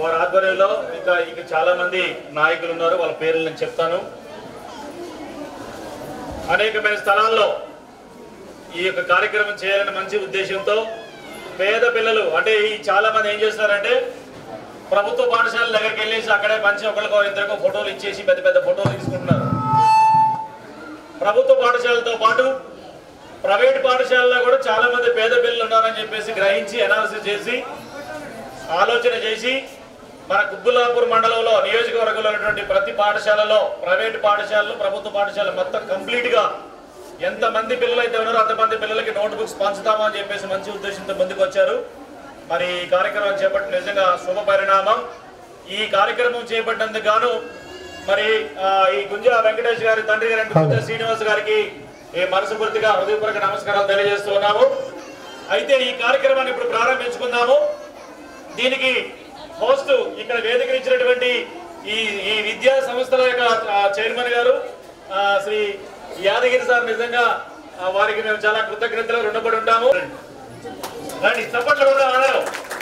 వారి ఆధ్వర్యంలో ఇంకా ఇంకా చాలా మంది నాయకులు ఉన్నారు వాళ్ళ పేర్లు నేను చెప్తాను అనేకమైన స్థలాల్లో ఈ యొక్క కార్యక్రమం చేయాలని మంచి ఉద్దేశంతో పేద పిల్లలు అంటే ఈ చాలా మంది ఏం చేస్తున్నారంటే ప్రభుత్వ పాఠశాల దగ్గరికి వెళ్ళేసి అక్కడే మంచి ఒకరికో ఇద్దరికో ఫోటోలు ఇచ్చేసి పెద్ద పెద్ద ఫోటోలు తీసుకుంటున్నారు ప్రభుత్వ పాఠశాలతో పాటు ప్రైవేట్ పాఠశాలలో కూడా చాలా మంది పేద పిల్లలు ఉన్నారని చెప్పేసి గ్రహించి అనాలిసిస్ చేసి ఆలోచన చేసి మన కుబ్బులాపూర్ మండలంలో నియోజకవర్గంలో ఉన్నటువంటి ప్రతి పాఠశాలలో ప్రైవేట్ పాఠశాలలు ప్రభుత్వ పాఠశాలలు మొత్తం కంప్లీట్ గా ఎంత మంది పిల్లలు అయితే ఉన్నారో అంతమంది పిల్లలకి నోట్ బుక్స్ పంచుతామా అని చెప్పేసి మంచి ఉద్దేశంతో ముందుకు వచ్చారు మరి ఈ కార్యక్రమం చేపట్టిన నిజంగా శుభ పరిణామం ఈ కార్యక్రమం చేపట్టినందుకు గాను మరి ఆ, ఈ గుంజా వెంకటేష్ గారి తండ్రి గారి గుంజా శ్రీనివాస్ గారికి ఈ మనస్ఫూర్తిగా హృదయపూర్వక నమస్కారాలు తెలియజేస్తూ ఉన్నాము అయితే ఈ కార్యక్రమాన్ని ఇప్పుడు ప్రారంభించుకుందాము దీనికి హోస్ట్ ఇక్కడ వేదిక ఇచ్చినటువంటి ఈ ఈ విద్యా సంస్థల యొక్క ఆ, చైర్మన్ గారు ఆ, శ్రీ యాదగిరి సార్ నిజంగా ఆ, వారికి మేము చాలా కృతజ్ఞతలు రుణపడి ఉంటాము రండి చప్పట్లు కూడా అన్నారు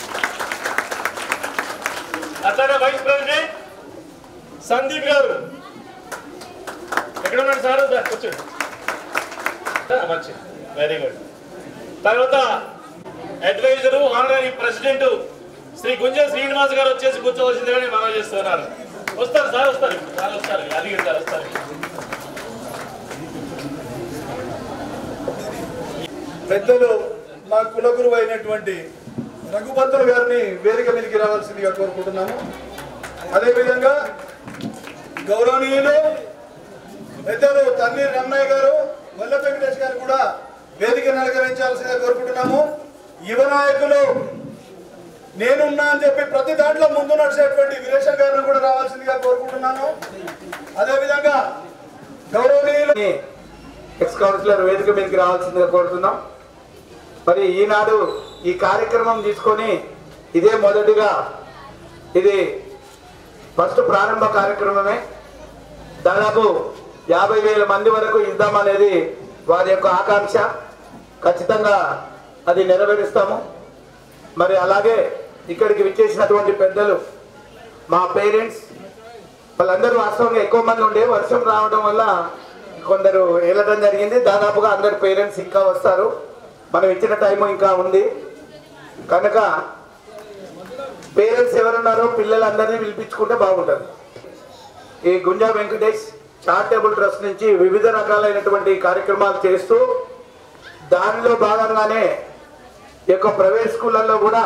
అట్లానే వైస్ ప్రెసిడెంట్ సందీప్ గారు ఎక్కడ ఉన్నాడు సార్ దా, కూర్చోండి ఆ, మంచి వెరీ గుడ్ తర్వాత advisor honorary president Shri Gunja Srinivas garu వచ్చేసి కూర్చోవలసిందిగా మనం చేస్తున్నారు వస్తారు సార్ వస్తారు సార్ వస్తారు అడిగి సార్ వస్తారు పెద్దలు మా కులగురువు అయినటువంటి రఘుపంతులు గారిని వేదిక మీదకి రావాల్సిందిగా కోరుకుంటున్నాము అదేవిధంగా గౌరవనీయులు పెద్దలు తల్లి రమణయ్య గారు వల్ల వెంకటేష్ గారు కూడా వేదికను అలంకరించాల్సిందిగా కోరుకుంటున్నాము యువ నాయకులు నేనున్నా అని చెప్పి ప్రతి దాంట్లో ముందు నడిచేటువంటి వీరేశం గారిని కూడా రావాల్సిందిగా కోరుకుంటున్నాను అదేవిధంగా గౌరవనీయులు ఎక్స్ కౌన్సిలర్ వేదిక మీదకి రావాల్సిందిగా కోరుతున్నాం మరి ఈనాడు ఈ కార్యక్రమం తీసుకొని ఇదే మొదటిగా ఇది ఫస్ట్ ప్రారంభ కార్యక్రమమే దాదాపు యాభై వేల మంది వరకు ఇద్దామనేది వారి యొక్క ఆకాంక్ష ఖచ్చితంగా అది నెరవేరుస్తాము మరి అలాగే ఇక్కడికి విచ్చేసినటువంటి పెద్దలు మా పేరెంట్స్ వాళ్ళందరూ వాస్తవంగా ఎక్కువ మంది ఉండే వర్షం రావడం వల్ల కొందరు వెళ్ళడం జరిగింది దాదాపుగా అందరు పేరెంట్స్ ఇంకా వస్తారు మనం ఇచ్చిన టైం ఇంకా ఉంది కనుక పేరెంట్స్ ఎవరున్నారో పిల్లలందరినీ పిలిపించుకుంటే బాగుంటుంది ఈ గుంజా వెంకటేష్ చారిటబుల్ ట్రస్ట్ నుంచి వివిధ రకాలైనటువంటి కార్యక్రమాలు చేస్తూ దానిలో భాగంగానే ఈ యొక్క ప్రైవేట్ స్కూళ్ళల్లో కూడా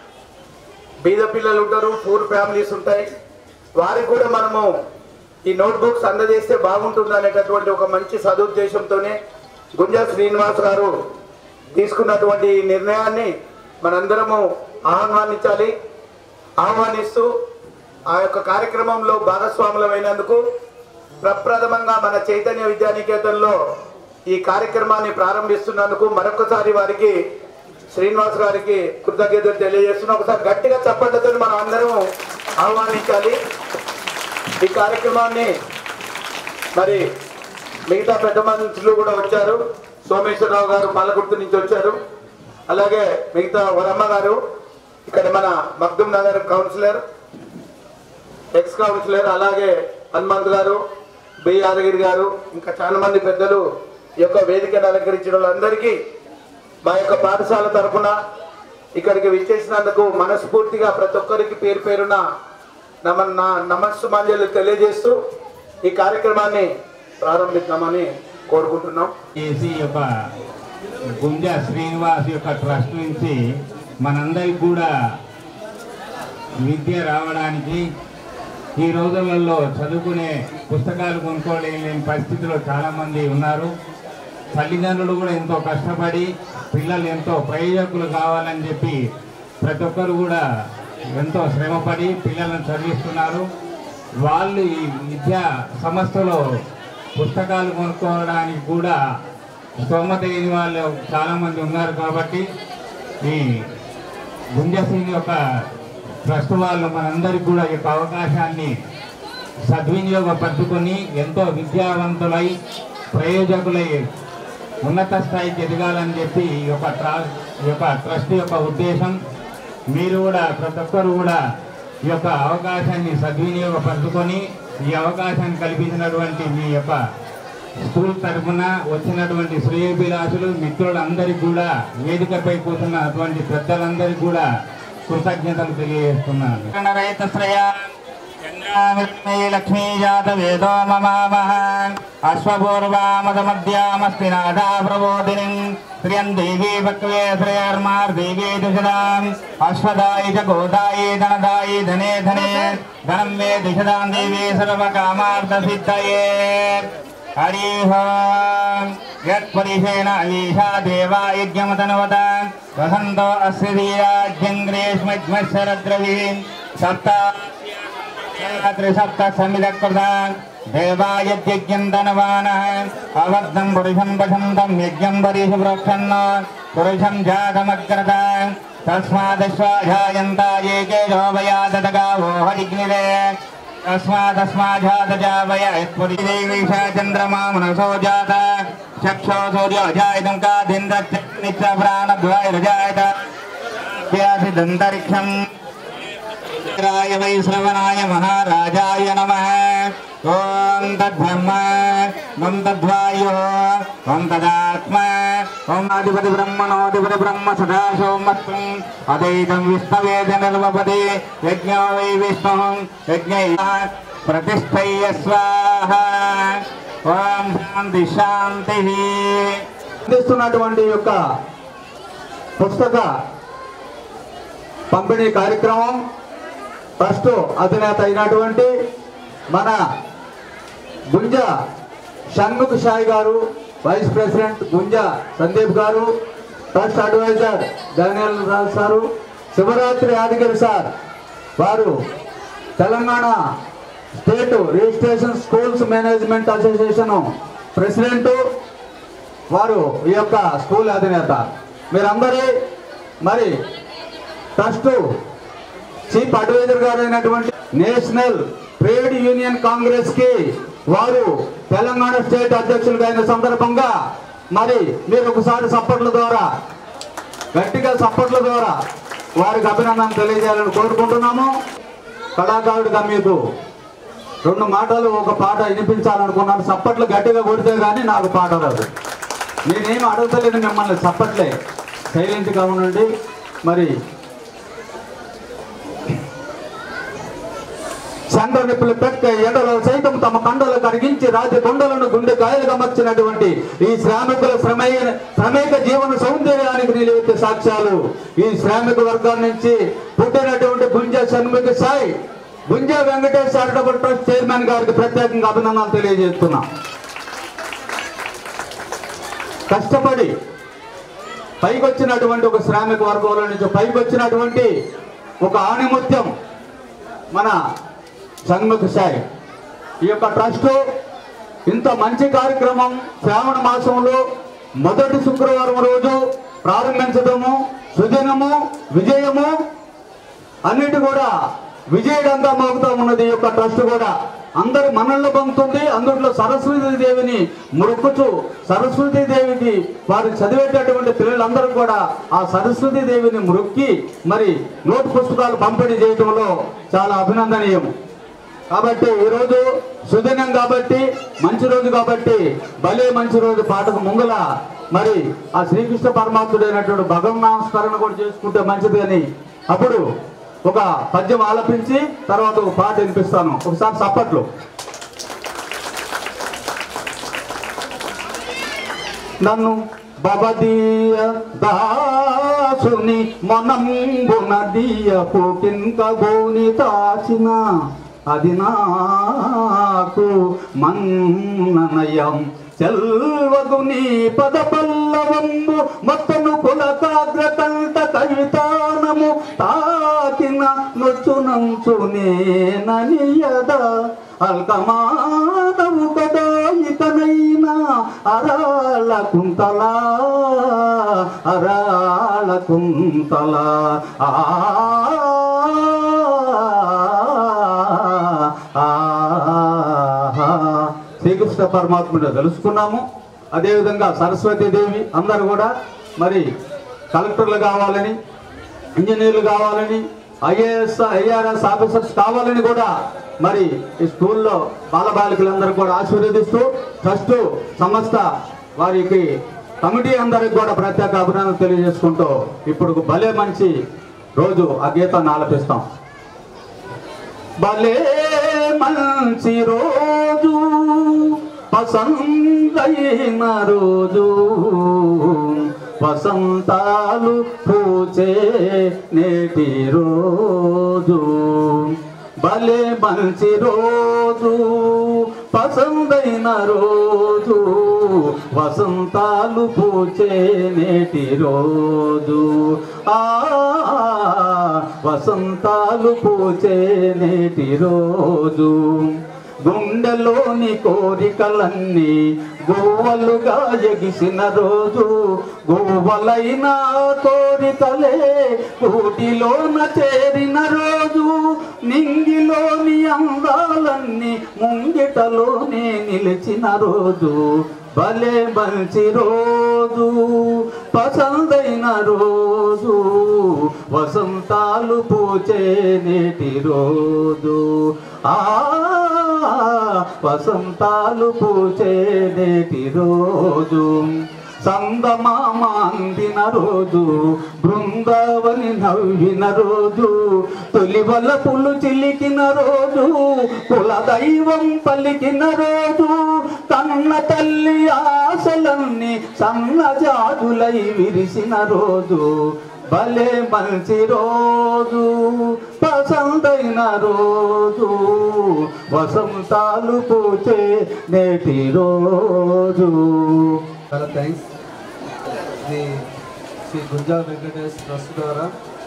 బీద పిల్లలు ఉంటారు పూర్ ఫ్యామిలీస్ ఉంటాయి వారికి కూడా మనము ఈ నోట్ బుక్స్ అందజేస్తే బాగుంటుంది అనేటటువంటి ఒక మంచి సదుద్దేశంతోనే గుంజా శ్రీనివాస్ గారు తీసుకున్నటువంటి ఈ నిర్ణయాన్ని మనందరము ఆహ్వానించాలి ఆహ్వానిస్తూ ఆ యొక్క కార్యక్రమంలో భాగస్వాములమైనందుకు ప్రప్రథమంగా మన చైతన్య విద్యానికేతన్లో ఈ కార్యక్రమాన్ని ప్రారంభిస్తున్నందుకు మరొకసారి వారికి శ్రీనివాస్ గారికి కృతజ్ఞతలు తెలియజేస్తున్నా ఒకసారి గట్టిగా చప్పట్లతో మనం అందరం ఆహ్వానించాలి ఈ కార్యక్రమాన్ని మరి మిగతా పెద్ద మనుషులు కూడా వచ్చారు సోమేశ్వరరావు గారు పాలకుర్తి నుంచి వచ్చారు అలాగే మిగతా వరమ్మ గారు ఇక్కడ మన Magdum Nagar councillor ex councillor అలాగే హనుమంత్ గారు బి యాదగిరి గారు ఇంకా చాలా మంది పెద్దలు ఈ యొక్క వేదికను అలంకరించిన వాళ్ళందరికీ మా యొక్క పాఠశాల తరఫున ఇక్కడికి విచ్చేసినందుకు మనస్ఫూర్తిగా ప్రతి ఒక్కరికి పేరు పేరున నమ నా నమస్సుమాంజలు తెలియజేస్తూ ఈ కార్యక్రమాన్ని ప్రారంభిద్దామని కోరుకుంటున్నాం చేసి ఈ యొక్క గుంజ శ్రీనివాస్ యొక్క ట్రస్ట్ నుంచి మనందరికి కూడా విద్య రావడానికి ఈ రోజులలో చదువుకునే పుస్తకాలు కొనుక్కోలేని పరిస్థితిలో చాలామంది ఉన్నారు తల్లిదండ్రులు కూడా ఎంతో కష్టపడి పిల్లలు ఎంతో ప్రయోజకులు కావాలని చెప్పి ప్రతి ఒక్కరు కూడా ఎంతో శ్రమపడి పిల్లలను చదివిస్తున్నారు వాళ్ళు ఈ విద్యా సంస్థలో పుస్తకాలు కొనుక్కోవడానికి కూడా స్తోమత లేని వాళ్ళు చాలామంది ఉన్నారు కాబట్టి ఈ గుంజసింగ్ యొక్క ట్రస్ట్ వాళ్ళు మనందరికీ కూడా ఈ యొక్క అవకాశాన్ని సద్వినియోగపరుచుకొని ఎంతో విద్యావంతులై ప్రయోజకులై ఉన్నత స్థాయికి ఎదగాలని చెప్పి ఈ యొక్క ట్రా ఈ యొక్క ట్రస్ట్ యొక్క ఉద్దేశం మీరు కూడా ప్రతి ఒక్కరు కూడా ఈ యొక్క అవకాశాన్ని సద్వినియోగపరచుకొని ఈ అవకాశాన్ని కల్పించినటువంటి మీ యొక్క స్కూల్ తరఫున వచ్చినటువంటి శ్రేయభిలాషులు మిత్రులందరికీ కూడా వేదికపై కూర్చున్నటువంటి పెద్దలందరికీ కూడా కృతజ్ఞతలు తెలియజేస్తున్నాను రైతు శ్రేయ చంద్రామిర్మే లక్ష్మీ జాత వేదో మమామహ అశ్వపూర్వామదమధ్యామస్తి నాథా ప్రబోధిని శ్రియం దేవీ వక్వే శ్రేయర్మార్ దేవీ దిశదాం అశ్వదాయి చ గోదాయి ధనదాయి ధనే ధనే ధనం మే దిశదాం దేవీ సర్వకామార్థ సిద్ధయే హరి ఓం యత్పరిషేణ ఈశా దేవా యజ్ఞమతనువత వసంతో అస్య ధీరాజ్యం గ్రీష్మజ్మశరద్రవీం సప్త త్రిసప్త సమిదకృత దేవాయజ్ఞం ధనవాన అవద్దం పురుషం వసంతం యజ్ఞం పరీష ప్రోక్షన్న పురుషం జాతమగ్రత తస్మాదశ్వాజాయంత ఏకే శోభయాదగావో హరిగ్నిరే తస్మాదస్మాజాతజావయ యత్పురీదేవీషా చంద్రమా మనసో జాత చక్షో సూర్యో జాయితం కాదింద్ర నిత్య ప్రాణద్వైరజాయత వ్యాసి దంతరిక్షం రాయ వై శ్రవణాయ మహారాజాయ నమ ఓం తద్బ్రహ్మ ఓం తద్వాయో ఓం తదాత్మ ఓం అధిపతి బ్రహ్మణోధిపతి బ్రహ్మ సదా సోమత్వం అదైతం విష్ణవేద నిర్వపతి యజ్ఞో వై విష్ణు యజ్ఞ ప్రతిష్టయ్య స్వాహ ఓం శాంతి శాంతి అందిస్తున్నటువంటి యొక్క పుస్తక పంపిణీ కార్యక్రమం ఫస్ట్ అధినేత అయినటువంటి మన గుంజ షణ్ముఖ్ సాయి గారు vice president Gunja Sandeep garu trust advisor Daniel Raju sir Shivaratri Yadagiri sir వారు Telangana state registration schools management association president వారు ఈ యొక్క స్కూల్ అధినేత మీరందరి మరి ట్రస్ట్ చీఫ్ అడ్వైజర్ గారు అయినటువంటి నేషనల్ ట్రేడ్ యూనియన్ కాంగ్రెస్ కి వారు తెలంగాణ స్టేట్ అధ్యక్షులుగా అయిన సందర్భంగా మరి మీరు ఒకసారి సప్పట్ల ద్వారా గట్టిగా సప్పట్ల ద్వారా వారికి అభినందన తెలియజేయాలని కోరుకుంటున్నాము కళాకారుడిగా మీకు రెండు మాటలు ఒక పాట వినిపించాలనుకున్నాను సప్పట్లు గట్టిగా కొడితే కానీ నాకు పాట రాదు నేనేం అడగలేదు మిమ్మల్ని సప్పట్లే సైలెంట్గా ఉండండి మరి చంద్ర నిప్పులు పెట్టే ఎండలో సైతం తమ కండలు కరిగించి రాతి కొండలను గుండె కాయలుగా మర్చినటువంటి ఈ శ్రామికుల శ్రమయ శ్రమేక జీవన సౌందర్యానికి నిలవెత్తే సాక్ష్యాలు ఈ శ్రామిక వర్గం నుంచి పుట్టినటువంటి Gunja Shanmukha Sai Gunja Venkatesh charitable trust chairman గారికి ప్రత్యేకంగా అభినందనలు తెలియజేస్తున్నా కష్టపడి పైకి వచ్చినటువంటి ఒక శ్రామిక వర్గంలో నుంచి పైకి వచ్చినటువంటి ఒక ఆణిముత్యం మన షణ్ముఖ సాయి ఈ యొక్క ట్రస్ట్ ఇంత మంచి కార్యక్రమం శ్రావణ మాసంలో మొదటి శుక్రవారం రోజు ప్రారంభించడము సుదినము విజయము అన్నిటి కూడా విజయడంగా మోగుతూ ఉన్నది ఈ యొక్క ట్రస్ట్ కూడా అందరి మనల్లో పొందుతుంది అందులో సరస్వతి దేవిని మురుక్కుచు సరస్వతి దేవికి వారు చదివేటటువంటి పిల్లలందరూ కూడా ఆ సరస్వతి దేవిని మురుక్కి మరి నోటు పుస్తకాలు పంపిణీ చేయడంలో చాలా అభినందనీయం కాబట్టి ఈరోజు సుదినం కాబట్టి మంచి రోజు కాబట్టి భలే మంచి రోజు పాటకు ముంగల మరి ఆ శ్రీకృష్ణ పరమాత్ముడైనటువంటి భగవన్ నామస్మరణ కూడా చేసుకుంటే మంచిది అని అప్పుడు ఒక పద్యం ఆలపించి తర్వాత ఒక పాట వినిపిస్తాను ఒకసారి సప్పట్లు నన్ను బబదీయ దాసుని మనంబునదీయ పోకింక గోని తాచిన అది నాకు మన్ననయం చెల్వగు నీ పద పల్లవంబు మొత్తను పులకాగ్రకంట కవితానము తాకిన నొచ్చునంచు నేననియద అల్కమానవు కదా ఇకనైనా అరాళ కుంతలా అరాళ కుంతలా ఆ ఆహా. శ్రీకృష్ణ పరమాత్ముడు తెలుసుకున్నాము అదేవిధంగా సరస్వతీదేవి అందరూ కూడా మరి కలెక్టర్లు కావాలని ఇంజనీర్లు కావాలని ఐఏఎస్ ఐఆర్ఎస్ ఆఫీసర్స్ కావాలని కూడా మరి ఈ స్కూల్లో బాలబాలికలందరూ కూడా ఆశీర్వదిస్తూ ట్రస్ట్ సంస్థ వారికి కమిటీ అందరికి కూడా ప్రత్యేక అభినందన తెలియజేసుకుంటూ ఇప్పుడు భలే మంచి రోజు ఆ గీతాన్ని ఆలపిస్తాం భలే మంచి రోజు పసందైన రోజు వసంతాలు పూచే నేటి రోజు భలే మంచి రోజు పసందైన రోజు వసంతాలు పూచే నేటి రోజు ఆ వసంతాలు పూచే నేటి రోజు గుండెలోని కోరికలన్నీ గోవలుగా ఎగిసిన రోజు గోవలైన కోరికలే కూటిలోన చేరిన రోజు నింగిలోని అందాలన్నీ ముంగిటలోనే నిలిచిన రోజు భలే మంచి రోజు పసందైన రోజు వసంతాలు పూచే నేటి రోజు ఆ వసంతాలు పూచే నేటి రోజు సందమామ అందిన రోజు బృందావని నవ్విన రోజు తొలి వలపులు చిలికిన రోజు కుల దైవం పలికిన రోజు కన్న తల్లి ఆశలన్నీ సన్నజాజులై విరిసిన రోజు భలే మంచి రోజు పసందైన రోజు వసంతాలు పూచే నేటి రోజు చాలా థ్యాంక్స్ ఇది శ్రీ గుంజా వెంకటేష్ ట్రస్ట్ ద్వారా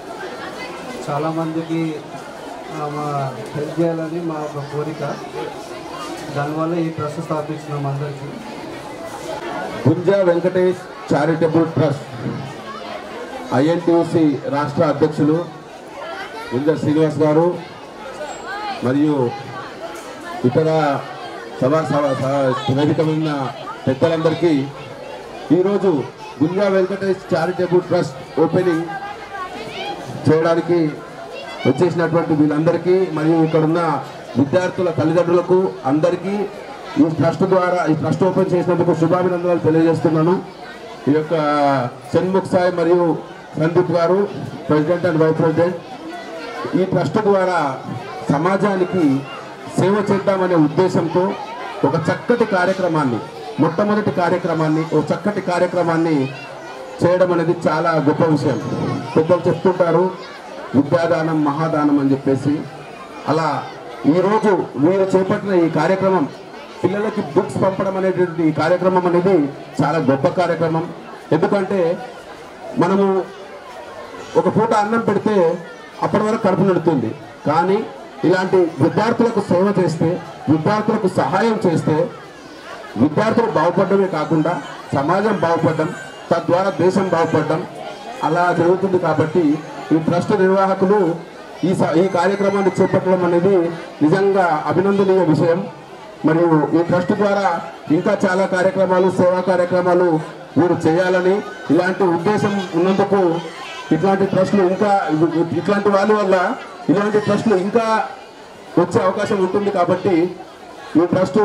చాలామందికి ఆ, మా హెల్ప్ చేయాలని మా ఒక కోరిక దానివల్ల ఈ ట్రస్ట్ స్థాపించినాం అందరికీ Gunja Venkatesh charitable trust INTC రాష్ట్ర అధ్యక్షులు గుంజా శ్రీనివాస్ గారు మరియు ఇతర సభా సభ సభ- వేదిక మీద ఉన్న పెద్దలందరికీ ఈరోజు Gunja Venkatesh charitable trust opening చేయడానికి వచ్చేసినటువంటి వీళ్ళందరికీ మరియు ఇక్కడున్న విద్యార్థుల తల్లిదండ్రులకు అందరికీ ఈ ట్రస్ట్ ద్వారా ఈ ట్రస్ట్ ఓపెన్ చేసినందుకు శుభాభినందనలు తెలియజేస్తున్నాను ఈ యొక్క షణ్ముఖ్ సాయి మరియు Sandeep garu president and vice president ఈ ట్రస్ట్ ద్వారా సమాజానికి సేవ చేద్దామనే ఉద్దేశంతో ఒక చక్కటి కార్యక్రమాన్ని మొట్టమొదటి కార్యక్రమాన్ని ఒక చక్కటి కార్యక్రమాన్ని చేయడం అనేది చాలా గొప్ప విషయం పెద్దలు చెప్తుంటారు విద్యాదానం మహాదానం అని చెప్పేసి అలా ఈరోజు మీరు చేపట్టిన ఈ కార్యక్రమం పిల్లలకి బుక్స్ పంపడం అనేటువంటి ఈ కార్యక్రమం అనేది చాలా గొప్ప కార్యక్రమం ఎందుకంటే మనము ఒక పూట అన్నం పెడితే అప్పటి వరకు కడుపు నడుతుంది కానీ ఇలాంటి విద్యార్థులకు సేవ చేస్తే విద్యార్థులకు సహాయం చేస్తే విద్యార్థులు బాగుపడమే కాకుండా సమాజం బాగుపడడం తద్వారా దేశం బాగుపడడం అలా జరుగుతుంది కాబట్టి ఈ ట్రస్ట్ నిర్వాహకులు ఈ స- ఈ కార్యక్రమాన్ని చేపట్టడం అనేది నిజంగా అభినందనీయ విషయం మరియు ఈ ట్రస్ట్ ద్వారా ఇంకా చాలా కార్యక్రమాలు సేవా కార్యక్రమాలు వీరు చేయాలని ఇలాంటి ఉద్దేశం ఉన్నందుకు ఇట్లాంటి ట్రస్టులు ఇంకా ఇట్లాంటి వాళ్ళ వల్ల ఇలాంటి ట్రస్టులు ఇంకా వచ్చే అవకాశం ఉంటుంది కాబట్టి ఈ ట్రస్ట్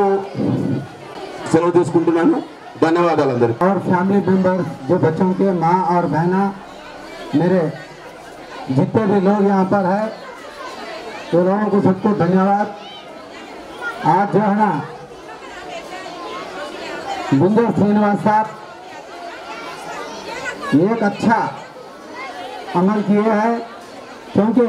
సెలవు తీసుకుంటున్నాను ధన్యవాదాలు అందరికీ और फैमिली मेंबर जो बच्चों के माँ और बहना मेरे जितने भी लोग यहाँ पर है तो लोगों को सबको धन्यवाद आज जो है ना बिंदु श्रीनिवास साहब एक अच्छा अमल किए हैं क्योंकि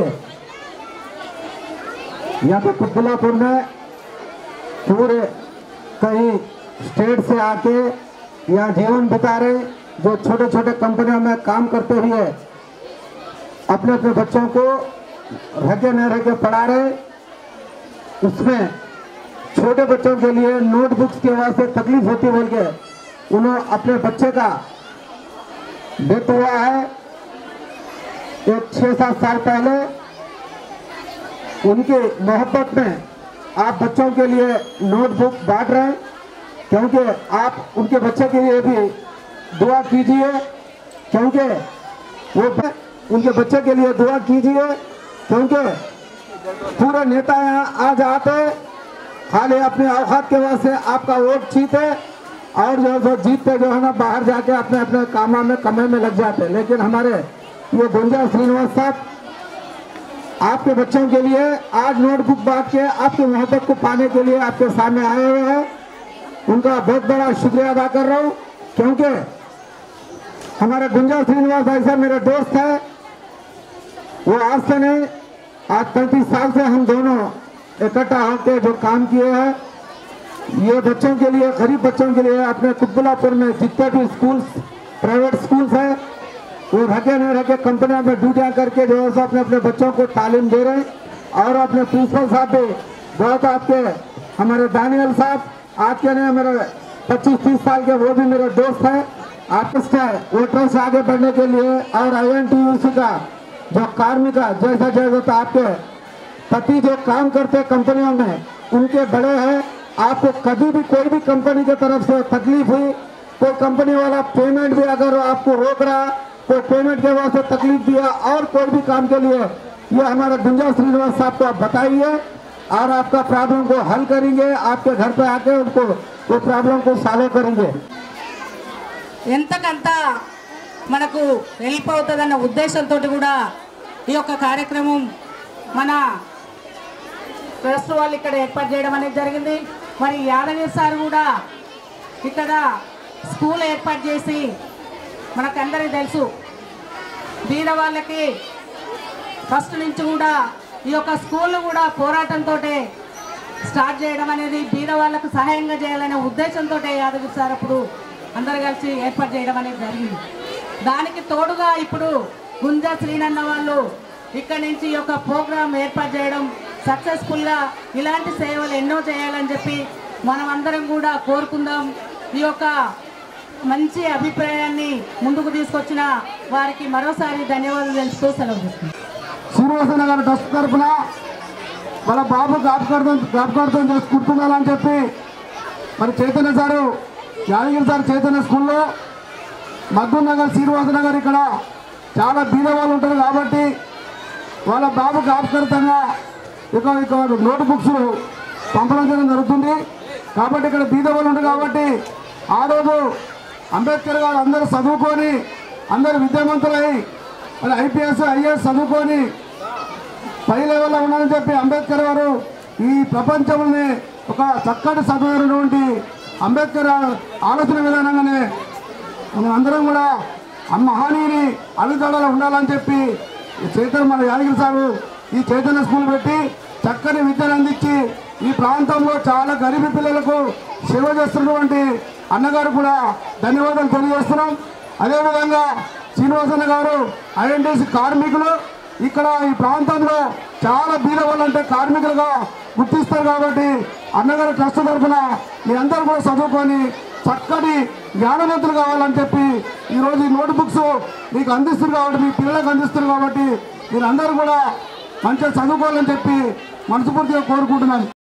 यहाँ पे कुतुलापुर में पूरे कई स्टेट से आके या जीवन बिता रहे जो छोटे छोटे कंपनियों में काम करते हुए अपने अपने बच्चों को रखे न रखे पढ़ा रहे उसमें छोटे बच्चों के लिए नोटबुक्स के वास्ते तकलीफ होती बोल के उन्होंने अपने बच्चे का डेथ हुआ है एक छः सात साल पहले उनकी मोहब्बत में आप बच्चों के लिए नोटबुक बांट रहे हैं क्योंकि आप उनके बच्चे के लिए भी दुआ कीजिए क्योंकि वो ब- उनके बच्चे के लिए दुआ कीजिए क्योंकि पूरे नेता यहाँ आज आते खाली अपने औकात के वास्ते आपका वोट जीते और जो है सो जीतते जो है ना बाहर जाके अपने अपने कामों में कमे में लग जाते लेकिन हमारे ये गुंजा श्रीनिवास साहब आपके बच्चों के लिए आज नोटबुक बांट के आपकी मोहब्बत को पाने के लिए आपके सामने आए हुए हैं उनका बहुत बड़ा शुक्रिया अदा कर रहा हूँ क्योंकि हमारे गुंजा श्रीनिवास भाई साहब मेरे दोस्त है वो आज से नहीं आज पैंतीस साल से हम दोनों इकट्ठा होकर जो काम किए हैं ये बच्चों के लिए गरीब बच्चों के लिए अपने कुतबुलापुर में जितने भी स्कूल्स प्राइवेट स्कूल्स हैं वो रखे नहीं रखे कंपनियों में ड्यूटियाँ करके जो है सो अपने अपने बच्चों को तालीम दे रहे हैं और अपने प्रिंसिपल साहब भी बहुत आपके हमारे दानियल साहब आपके नहीं मेरे पच्चीस तीस साल के वो भी मेरे दोस्त हैं आर्टिस्ट है वो ट्रस्ट आगे बढ़ने के लिए और आई एन का जो कार्मिक है जैसा जैसा आपके पति जो काम करते कंपनियों में उनके बड़े हैं आपको कभी भी कोई भी कंपनी की तरफ से तकलीफ हुई कोई कंपनी वाला पेमेंट भी अगर आपको रोक रहा कोई पेमेंट के वास्ते तकलीफ दिया और कोई भी काम के लिए ये हमारे गुंजा श्रीनिवास साहब को आप बताइए और आपका प्रॉब्लम को हल करेंगे आपके घर पे आके उनको वो प्रॉब्लम को सॉल्व करेंगे ఎంతకంత మనకు హెల్ప్ అవుతుందన్న ఉద్దేశంతో కూడా ఈ యొక్క కార్యక్రమం మన ట్రస్ట్ వాళ్ళు ఇక్కడ ఏర్పాటు చేయడం అనేది జరిగింది మరి యాదగిరి సార్ కూడా ఇక్కడ స్కూల్ ఏర్పాటు చేసి మనకందరికీ తెలుసు బీద వాళ్ళకి ఫస్ట్ నుంచి కూడా ఈ యొక్క స్కూల్ కూడా పోరాటంతో స్టార్ట్ చేయడం అనేది బీద వాళ్ళకు సహాయంగా చేయాలనే ఉద్దేశంతో యాదగిరి సార్ అప్పుడు అందరు కలిసి ఏర్పాటు చేయడం అనేది జరిగింది దానికి తోడుగా ఇప్పుడు గుంజా శ్రీనన్న వాళ్ళు ఇక్కడ నుంచి ఈ యొక్క ప్రోగ్రాం ఏర్పాటు చేయడం సక్సెస్ఫుల్గా ఇలాంటి సేవలు ఎన్నో చేయాలని చెప్పి మనం అందరం కూడా కోరుకుందాం ఈ యొక్క మంచి అభిప్రాయాన్ని ముందుకు తీసుకొచ్చిన వారికి మరోసారి ధన్యవాదాలు తెలుస్తూ సెలవు తీసుకుంటాం శ్రీనివాసన్న గారి ట్రస్ట్ తరఫున వాళ్ళ బాబు జ్ఞాపకార్థం జ్ఞాపకార్థం చేసి గుర్తుండాలని చెప్పి మరి చైతన్య సారు యాదగిరి సార్ చైతన్య స్కూల్లో మద్దూర్ నగర్ శ్రీనివాస నగర్ ఇక్కడ చాలా బీద వాళ్ళు ఉంటారు కాబట్టి వాళ్ళ బాబు జ్ఞాపకార్థంగా ఇక ఇక నోట్ బుక్స్ పంపడం చేయడం జరుగుతుంది కాబట్టి ఇక్కడ బీద వాళ్ళు ఉంటారు కాబట్టి ఆ రోజు అంబేద్కర్ గారు అందరూ చదువుకొని అందరు విద్యావంతులై మరి ఐపీఎస్ ఐఏఎస్ చదువుకొని పై లెవెల్లో ఉన్నారని చెప్పి అంబేద్కర్ గారు ఈ ప్రపంచంలోనే ఒక చక్కటి చదువునటువంటి అంబేద్కర్ ఆలోచన విధానంగానే మనం అందరం కూడా ఆ మహనీయుని అడుగుదలలో ఉండాలని చెప్పి ఈ చైతన్య మన యాదగిరి సారు ఈ చైతన్య స్కూల్ పెట్టి చక్కని విద్యను అందించి ఈ ప్రాంతంలో చాలా గరీబీ పిల్లలకు సేవ చేస్తున్నటువంటి అన్నగారు కూడా ధన్యవాదాలు తెలియజేస్తున్నాం అదేవిధంగా శ్రీనివాసన్న గారు ఐఎన్టీసీ కార్మికులు ఇక్కడ ఈ ప్రాంతంలో చాలా బీద వాళ్ళంటే కార్మికులుగా గుర్తిస్తారు కాబట్టి అన్నగారి ట్రస్ట్ తరఫున మీ అందరూ కూడా చదువుకొని చక్కటి జ్ఞానవంతులు కావాలని చెప్పి ఈరోజు ఈ నోట్ బుక్స్ మీకు అందిస్తారు కాబట్టి మీ పిల్లలకు అందిస్తారు కాబట్టి మీరందరూ కూడా మంచిగా చదువుకోవాలని చెప్పి మనస్ఫూర్తిగా కోరుకుంటున్నాను